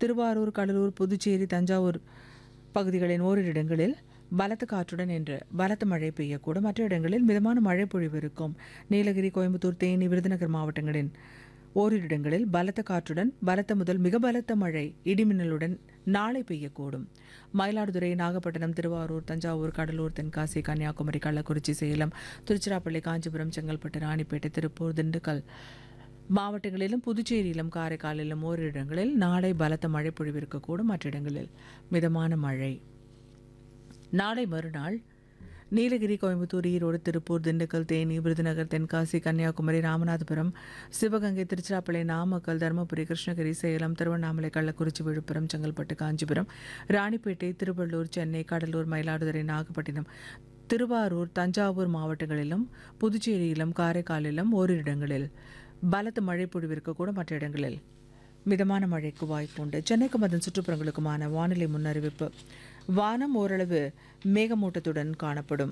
திருவாரூர் கடலூர் புதுச்சேரி தஞ்சாவூர் பகுதிகளின் ஓரிரு இடங்களில் பலத்த காற்றுடன் இன்று பலத்த மழை பெய்யக்கூடும் மற்ற இடங்களில் மிதமான மழை பொழிவு இருக்கும் நீலகிரி கோயம்புத்தூர் தேனி விருதுநகர் மாவட்டங்களின் ஓரிரு இடங்களில் பலத்த காற்றுடன் பலத்த முதல் மிக பலத்த மழை இடிமின்னலுடன் நாளை பெய்யக்கூடும் மயிலாடுதுறை நாகப்பட்டினம் திருவாரூர் தஞ்சாவூர் கடலூர் தென்காசி கன்னியாகுமரி கள்ளக்குறிச்சி சேலம் திருச்சிராப்பள்ளி காஞ்சிபுரம் செங்கல்பட்டு ராணிப்பேட்டை திருப்பூர் திண்டுக்கல் மாவட்டங்களிலும் புதுச்சேரியிலும் காரைக்காலிலும் ஓரிரு இடங்களில் நாளை பலத்த மழை பொழிவு இருக்கக்கூடும் மற்ற இடங்களில் மிதமான மழை நாளை மறுநாள் நீலகிரி கோயம்புத்தூர் ஈரோடு திருப்பூர் திண்டுக்கல் தேனி விருதுநகர் தென்காசி கன்னியாகுமரி ராமநாதபுரம் சிவகங்கை திருச்சிராப்பள்ளி நாமக்கல் தருமபுரி கிருஷ்ணகிரி சேலம் திருவண்ணாமலை கள்ளக்குறிச்சி விழுப்புரம் செங்கல்பட்டு காஞ்சிபுரம் ராணிப்பேட்டை திருவள்ளூர் சென்னை கடலூர் மயிலாடுதுறை நாகப்பட்டினம் திருவாரூர் தஞ்சாவூர் மாவட்டங்களிலும் புதுச்சேரியிலும் காரைக்காலிலும் ஓரிரு இடங்களில் பலத்த மழை பொழிவிருக்கக்கூடும் மற்ற இடங்களில் மிதமான மழைக்கு வாய்ப்புண்டு சென்னைக்கும் அதன் சுற்றுப்புறங்களுக்குமான வானிலை முன்னறிவிப்பு வானம் ஓரளவு மேகமூட்டத்துடன் காணப்படும்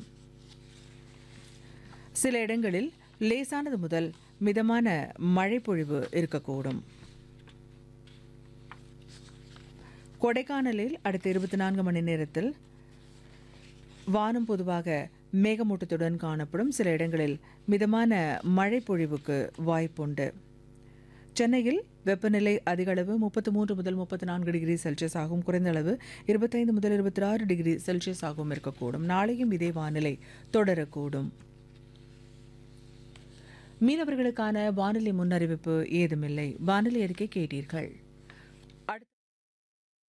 சில இடங்களில் லேசானது முதல் மிதமான மழை பொழிவு இருக்கக்கூடும் கொடைக்கானலில் அடுத்த இருபத்தி நான்கு மணி நேரத்தில் வானம் பொதுவாக மேகமூட்டத்துடன் காணப்படும் சில இடங்களில் மிதமான மழை பொழிவுக்கு வாய்ப்புண்டு சென்னையில் வெப்பநிலை அதிக அளவு முப்பத்து மூன்று முதல் முப்பத்தி நான்கு டிகிரி செல்சியஸ் ஆகும் குறைந்த அளவு இருபத்தைந்து முதல் இருபத்தி ஆறு டிகிரி செல்சியஸ் ஆகவும் இருக்கக்கூடும் நாளையும் இதே வானிலை தொடரக்கூடும் மீனவர்களுக்கான வானிலை முன்னறிவிப்பு ஏதுமில்லை வானிலை அறிக்கை கேட்டீர்கள்